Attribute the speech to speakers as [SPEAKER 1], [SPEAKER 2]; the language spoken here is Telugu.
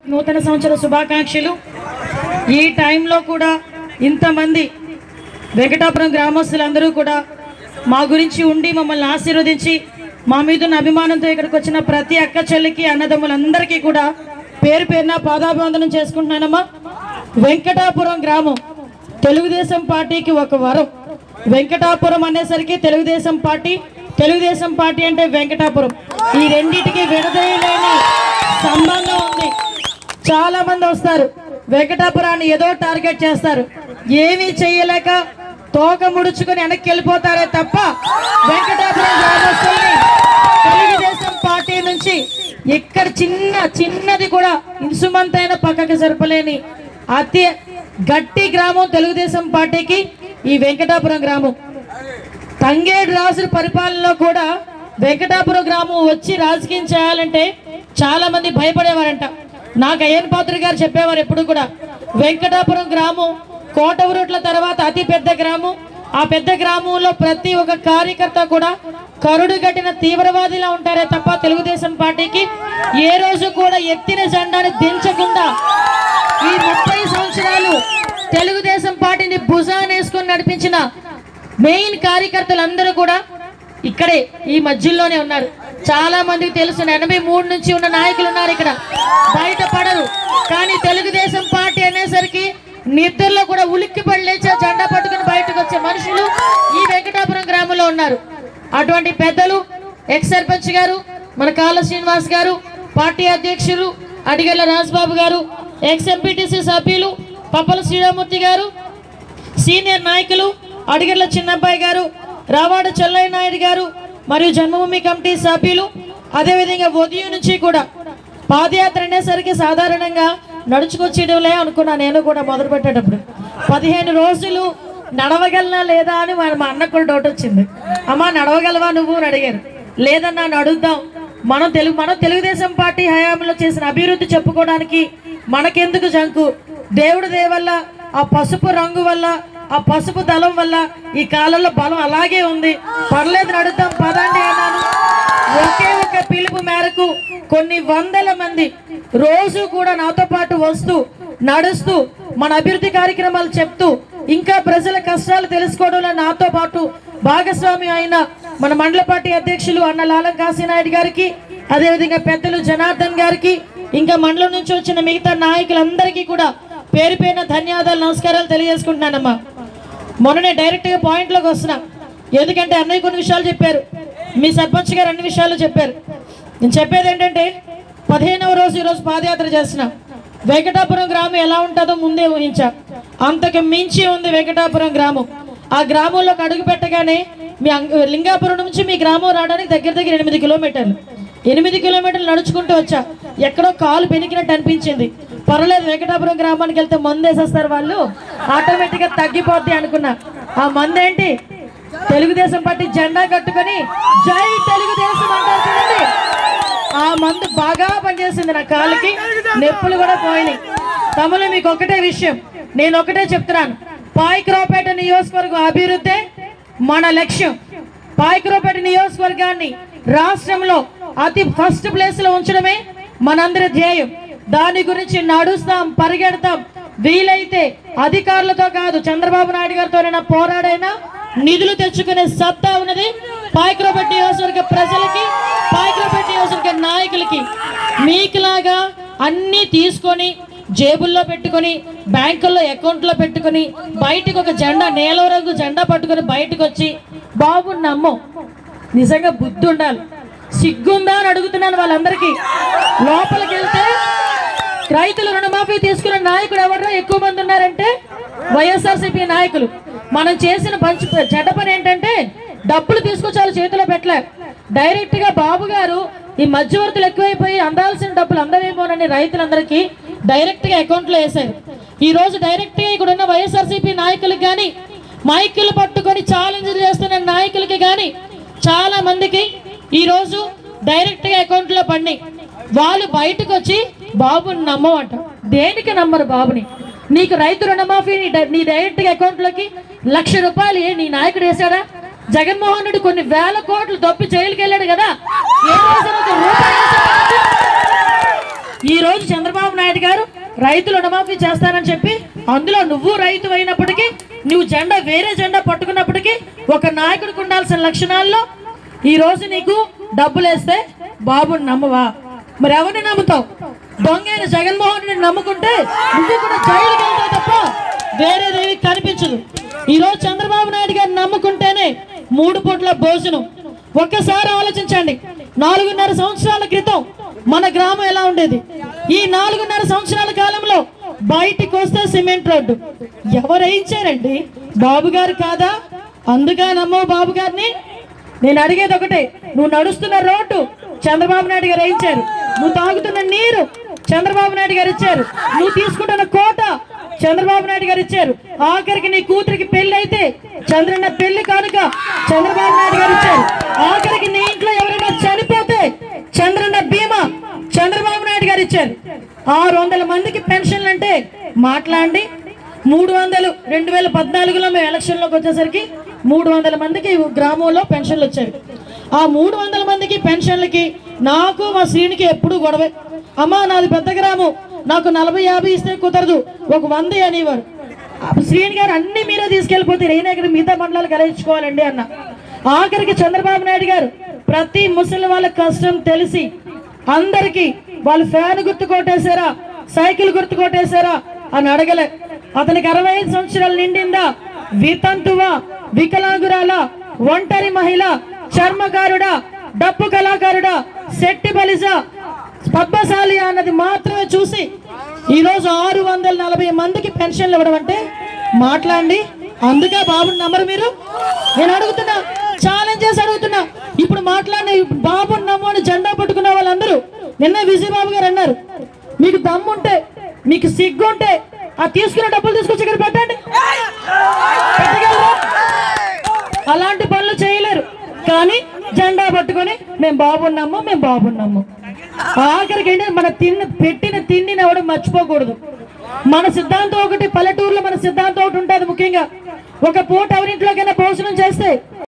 [SPEAKER 1] నూతన సంవత్సర శుభాకాంక్షలు ఈ టైంలో కూడా ఇంతమంది వెంకటాపురం గ్రామస్తులందరూ కూడా మా గురించి ఉండి మమ్మల్ని ఆశీర్వదించి మా మీద ఉన్న అభిమానంతో ఇక్కడికి వచ్చిన ప్రతి అక్క చెల్లికి అన్నదమ్ములందరికీ కూడా పేరు పేరున పాదాభివందనం చేసుకుంటున్నానమ్మా వెంకటాపురం గ్రామం తెలుగుదేశం పార్టీకి ఒక వరం వెంకటాపురం అనేసరికి తెలుగుదేశం పార్టీ తెలుగుదేశం పార్టీ అంటే వెంకటాపురం ఈ రెండింటికి విడదీయలేని సంబంధం ఉంది చాలా మంది వస్తారు వెంకటాపురాన్ని ఏదో టార్గెట్ చేస్తారు ఏమీ చేయలేక తోక ముడుచుకొని వెనక్కి వెళ్ళిపోతారే తప్ప వెంకటాపురం గ్రామస్తుల్ని తెలుగుదేశం పార్టీ నుంచి ఇక్కడ చిన్న చిన్నది కూడా ఇన్సుమంతైన పక్కకి జరపలేని అతి గట్టి గ్రామం తెలుగుదేశం పార్టీకి ఈ వెంకటాపురం గ్రామం తంగేడు రాజుల పరిపాలనలో కూడా వెంకటాపురం గ్రామం వచ్చి రాజకీయం చేయాలంటే చాలా మంది భయపడేవారంట నాకు అయ్యన్ పాత్ర గారు చెప్పేవారు ఎప్పుడు కూడా వెంకటాపురం గ్రామం కోటవురుట్ల తర్వాత అతి పెద్ద గ్రామం ఆ పెద్ద గ్రామంలో ప్రతి ఒక్క కార్యకర్త కూడా కరుడు గట్టిన తీవ్రవాదిలా ఉంటారే తప్ప తెలుగుదేశం పార్టీకి ఏ రోజు కూడా ఎత్తిన జెండాని దించకుండా ఈ ముప్పై సంవత్సరాలు తెలుగుదేశం పార్టీని భుజానేసుకొని నడిపించిన మెయిన్ కార్యకర్తలందరూ కూడా ఇక్కడే ఈ మధ్యలోనే ఉన్నారు చాలా మందికి తెలుసు ఎనభై మూడు నుంచి ఉన్న నాయకులు ఉన్నారు ఇక్కడ బయట పడరు కానీ తెలుగుదేశం పార్టీ అనేసరికి నిద్రలో కూడా ఉలిక్కి పడి లేచే జెండా పట్టుకుని బయటకు వచ్చే మనుషులు ఈ వెంకటాపురం గ్రామంలో ఉన్నారు అటువంటి పెద్దలు ఎక్స్ సర్పంచ్ గారు మన కాళ్ళ శ్రీనివాస్ గారు పార్టీ అధ్యక్షులు అడిగల్ల రాజ్బాబు గారు ఎక్స్ ఎంపీటీసీ సభ్యులు పప్పల శ్రీరామూర్తి గారు సీనియర్ నాయకులు అడిగర్ల చిన్నబ్బాయి గారు రావాడ చెల్లయ్య నాయుడు గారు మరియు జన్మభూమి కమిటీ సభ్యులు అదేవిధంగా ఉదయం నుంచి కూడా పాదయాత్ర అనేసరికి సాధారణంగా నడుచుకొచ్చేయడంలే అనుకున్నా నేను కూడా మొదలు పెట్టేటప్పుడు పదిహేను రోజులు నడవగలనా లేదా అని మా మా అన్నకు కూడా డౌట్ వచ్చింది అమ్మా నడవగలవా నువ్వు అని అడిగారు లేదన్నా నడుద్దాం మనం తెలుగు మనం తెలుగుదేశం పార్టీ హయాంలో చేసిన అభివృద్ధి చెప్పుకోవడానికి మనకెందుకు జంకు దేవుడి దయ వల్ల ఆ పసుపు రంగు వల్ల ఆ పసుపు దళం వల్ల ఈ కాలంలో బలం అలాగే ఉంది పర్లేదు నడుద్దాం పదండి అన్నాను ఒకే ఒక పిలుపు మేరకు కొన్ని వందల మంది రోజు కూడా నాతో పాటు వస్తూ నడుస్తూ మన అభివృద్ధి కార్యక్రమాలు చెప్తూ ఇంకా ప్రజల కష్టాలు తెలుసుకోవడంలో నాతో పాటు భాగస్వామి అయిన మన మండల పార్టీ అధ్యక్షులు అన్న లాలం కాశీనాయుడు గారికి అదేవిధంగా పెద్దలు జనార్దన్ గారికి ఇంకా మండలం నుంచి వచ్చిన మిగతా నాయకులందరికీ కూడా పేరు పేరున ధన్యవాదాలు నమస్కారాలు తెలియజేసుకుంటున్నానమ్మా మొన్ననే డైరెక్ట్గా పాయింట్లోకి వస్తున్నా ఎందుకంటే అన్నయ్య కొన్ని విషయాలు చెప్పారు మీ సర్పంచ్ గారు అన్ని విషయాలు చెప్పారు నేను చెప్పేది ఏంటంటే పదిహేనవ రోజు ఈరోజు పాదయాత్ర చేస్తున్నా వెంకటాపురం గ్రామం ఎలా ఉంటుందో ముందే ఊహించా అంతకు మించి ఉంది వెంకటాపురం గ్రామం ఆ గ్రామంలోకి అడుగు పెట్టగానే మీ అంగ- లింగాపురం నుంచి మీ గ్రామం రావడానికి దగ్గర దగ్గర ఎనిమిది కిలోమీటర్లు ఎనిమిది కిలోమీటర్లు నడుచుకుంటూ వచ్చా ఎక్కడో కాలు పెనికినట్టు అనిపించింది పర్వాలేదు వెంకటాపురం గ్రామానికి వెళ్తే మందు వేసేస్తారు వాళ్ళు ఆటోమేటిక్గా తగ్గిపోద్ది అనుకున్నా ఆ మందు ఏంటి తెలుగుదేశం పార్టీ జెండా కట్టుకొని జై తెలుగుదేశం అంటారు చూడండి ఆ మందు బాగా పనిచేసింది నా కాళ్ళకి నొప్పులు కూడా పోయినాయి తమలో మీకు ఒకటే విషయం నేను ఒకటే చెప్తున్నాను పాయకరావుపేట నియోజకవర్గం అభివృద్ధి మన లక్ష్యం పాయకరావుపేట నియోజకవర్గాన్ని రాష్ట్రంలో అతి ఫస్ట్ ప్లేస్ లో ఉంచడమే మనందరి ధ్యేయం దాని గురించి నడుస్తాం పరిగెడతాం వీలైతే అధికారులతో కాదు చంద్రబాబు నాయుడు గారితోనైనా పోరాడైనా నిధులు తెచ్చుకునే సత్తా ఉన్నది పాయకరావుపేట నియోజకవర్గ ప్రజలకి పాయకరావుపేట నియోజకవర్గ నాయకులకి మీకులాగా అన్నీ తీసుకొని జేబుల్లో పెట్టుకొని బ్యాంకుల్లో అకౌంట్లో పెట్టుకొని బయటకు ఒక జెండా నీలం రంగు జెండా పట్టుకొని బయటకు వచ్చి బాబు నమ్మం నిజంగా బుద్ధి ఉండాలి సిగ్గుందా అని అడుగుతున్నాను వాళ్ళందరికీ లోపలికి వెళ్తే రైతులు రుణమాఫీ తీసుకున్న నాయకుడు ఎవరో ఎక్కువ మంది ఉన్నారంటే వైఎస్ఆర్సీపీ నాయకులు మనం చేసిన పంచు చెడ్డ పని ఏంటంటే డబ్బులు తీసుకొచ్చి వాళ్ళ చేతిలో పెట్టలే డైరెక్ట్ గా బాబు గారు ఈ మధ్యవర్తులు ఎక్కువైపోయి అందాల్సిన డబ్బులు అందవేమోనని రైతులందరికీ డైరెక్ట్ గా అకౌంట్ లో వేశారు ఈ రోజు డైరెక్ట్ గా ఇక్కడ ఉన్న వైఎస్ఆర్సీపీ నాయకులకు కానీ మైకులు పట్టుకొని ఛాలెంజ్ చేస్తున్న నాయకులకి కానీ చాలా మందికి ఈ రోజు డైరెక్ట్ గా అకౌంట్ లో పడినాయి వాళ్ళు బయటకు వచ్చి బాబుని నమ్మమంట దేనికి నమ్మరు బాబుని నీకు రైతు రుణమాఫీ నీ డై- నీ డైరెక్ట్ గా అకౌంట్ లోకి లక్ష రూపాయలు ఏ నీ నాయకుడు వేశాడా జగన్మోహన్ రెడ్డి కొన్ని వేల కోట్లు దొప్పి జైలుకి వెళ్ళాడు కదా ఏ రోజున ఒక రూపాయి వేశాడా? ఈ రోజు చంద్రబాబు నాయుడు గారు రైతులు రుణమాఫీ చేస్తానని చెప్పి అందులో నువ్వు రైతు అయినప్పటికీ నువ్వు జెండా వేరే జెండా పట్టుకున్నప్పటికీ ఒక నాయకుడికి ఉండాల్సిన లక్షణాల్లో ఈ రోజు నీకు డబ్బులు వేస్తే బాబుని నమ్మవా మరి ఎవరిని నమ్ముతావు దొంగైన జగన్మోహన్ రెడ్డిని నమ్ముకుంటే నువ్వు కూడా జైలుకి వెళ్తావు తప్ప వేరేదేవి కనిపించదు ఈ రోజు చంద్రబాబు నాయుడు గారిని నమ్ముకుంటేనే మూడు పూట్ల భోజనం ఒక్కసారి ఆలోచించండి నాలుగున్నర సంవత్సరాల క్రితం మన గ్రామం ఎలా ఉండేది ఈ నాలుగున్నర సంవత్సరాల కాలంలో బయటికి వస్తే సిమెంట్ రోడ్డు ఎవరు వేయించారండి బాబు గారు కాదా అందుగా నమ్మవు బాబు గారిని నేను అడిగేది ఒకటే నువ్వు నడుస్తున్న రోడ్డు చంద్రబాబు నాయుడు గారు వేయించారు నువ్వు తాగుతున్న నీరు చంద్రబాబు నాయుడు గారు ఇచ్చారు నువ్వు తీసుకుంటున్న కోట చంద్రబాబు నాయుడు గారు ఇచ్చారు ఆఖరికి నీ కూతురికి పెళ్లి అయితే చంద్రన్న పెళ్లి కానుక చంద్రబాబు నాయుడు గారు ఇచ్చారు ఆఖరికి నీ ఇంట్లో ఎవరైనా చనిపోతే చంద్రన్న బీమా చంద్రబాబు నాయుడు గారు ఇచ్చారు ఆరు వందల మందికి పెన్షన్లు అంటే మాట్లాడి మూడు వందలు రెండు వేల పద్నాలుగులో మేము ఎలక్షన్లోకి వచ్చేసరికి మూడు వందల మందికి గ్రామంలో పెన్షన్లు వచ్చాయి ఆ మూడు వందల మందికి పెన్షన్లకి నాకు మా శ్రీనికి ఎప్పుడు గొడవే అమ్మా నాది పెద్ద గ్రామం నాకు నలభై యాభై ఇస్తే కుదరదు ఒక వంద అనేవారు ఆ శ్రీని గారు అన్ని మీరే తీసుకెళ్ళిపోతే నేనే ఇక్కడ మిగతా మండలాలు కలిగించుకోవాలండి అన్న ఆఖరికి చంద్రబాబు నాయుడు గారు ప్రతి ముసలి వాళ్ళ కష్టం తెలిసి అందరికి వాళ్ళు ఫ్యాన్ గుర్తు కొట్టేశారా సైకిల్ గుర్తు కొట్టేశారా అని అడగలే అతనికి అరవై ఐదు సంవత్సరాలు నిండిందా వితంతువా వికలాంగురాల ఒంటరి మహిళ చర్మకారుడా డప్పు కళాకారుడా శెట్టి బలిజ పద్మశాలి అన్నది మాత్రమే చూసి ఈ రోజు ఆరు వందల నలభై మందికి పెన్షన్లు ఇవ్వడం అంటే మాట్లాడండి అందుకే బాబుని నమ్మరు మీరు నేను అడుగుతున్నా ఛాలెంజ్ చేసి అడుగుతున్నా ఇప్పుడు మాట్లాడి బాబుని నమ్మని జెండా పట్టుకున్న వాళ్ళందరూ నిన్న విజయబాబు గారు అన్నారు మీకు దమ్ముంటే మీకు సిగ్గుంటే ఆ తీసుకున్న డబ్బులు తీసుకొచ్చి ఇక్కడ పెట్టండి పెట్టగలరా? అలాంటి పనులు చేయలేరు కానీ జెండా పట్టుకొని మేము బాగున్నాము మేము బాగున్నాము ఆఖరికి ఏంటి మన తిన్న పెట్టిన తిండిని ఎవడం మర్చిపోకూడదు మన సిద్ధాంతం ఒకటి పల్లెటూరులో మన సిద్ధాంతం ఒకటి ఉంటుంది ముఖ్యంగా ఒక పూట ఎవరింట్లోకైనా భోజనం చేస్తే